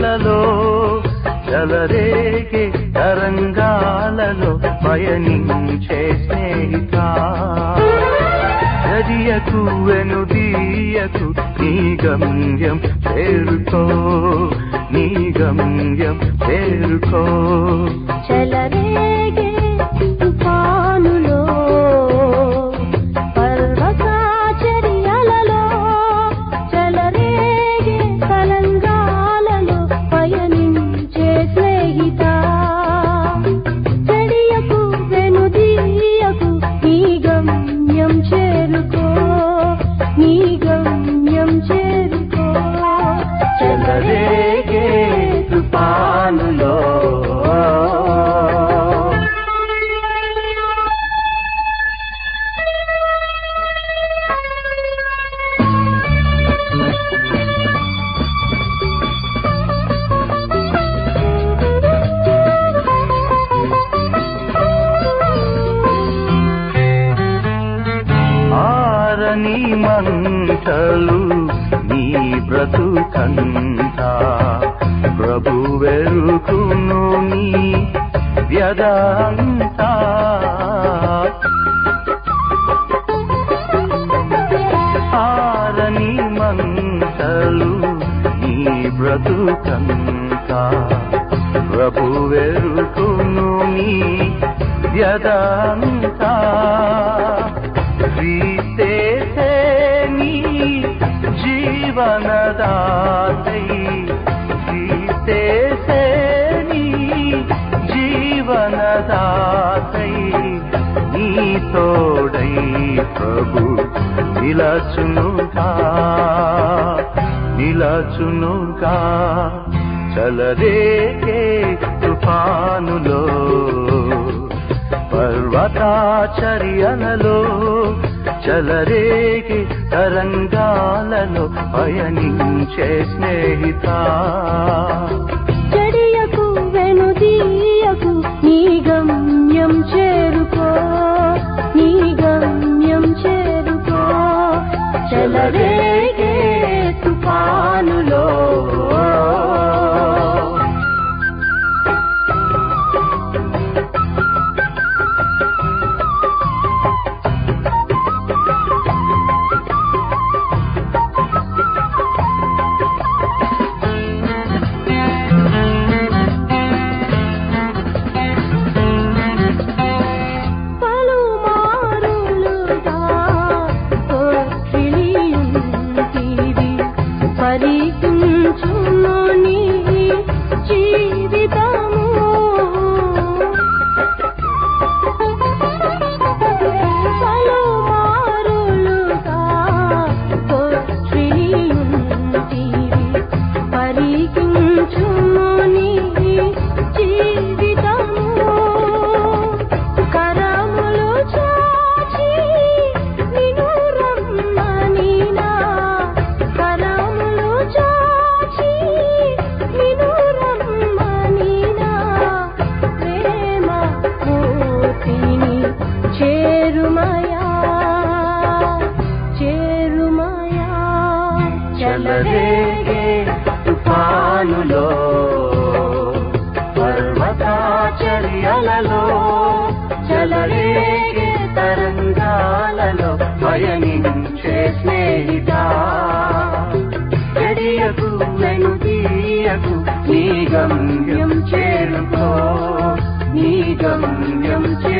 అలలో చలరేగే తరంగాలలో పయనించే స్నేహిత చదియకు వెనుదీయకు నీ గమ్యం చేరుకో నీ గమ్యం చేరుకో చెలరేగే తుఫానులో పర్వతాచర్యలలో చెలరేగే తలంగాలలో పయనించే స్నేహిత చెడియకు వెనుదీయకు నీ గమ్యం చేరుకో నీ గమ్యం చేరుకో చెలరేగే తుఫానులో ఆరని మంటలు నీ బ్రతుకంతా ప్రభు వెరుకును నీ వ్యదంతా ఆరని మంటలు నీ బ్రతుకంతా ప్రభు వెరుకును నీ వ్యదంతా క్రీస్తేసే నీ జీవనదాతై క్రీస్తేసే నీ జీవనదాతై నీ తోడై ప్రభు నిలచునుగా నిలచునుగా చలరేగే తుఫానులో పర్వతాచర్యలలో చలరేగి తరంగాలలో పయనించే స్నేహిత చెడియకు వెనుదీయకు నీ గమ్యం చేరుకో నీ గమ్యం చేరుకో చెలరేగే తుఫానులో పలుమారులుగా తొట్టిలియుంటివి పరికించును నీ జీవితము పలుమారులుగా తొట్టిలియుంటివి పరికించును నీ జీవితము కరములు చాచి నిను రమ్మనినా కరములు చాచి నిను రమ్మనినా ప్రేమ మూర్తిని చేరుమయా చేరుమయా చలరేగే తుఫానులో పర్వతాచర్యలలో చలరేగే తరంగాలలో పయనించే స్నేహిత గడియకు వెనుదీయకు నీ గమ్యం చేరుకో నీ గమ్యం చేరుకో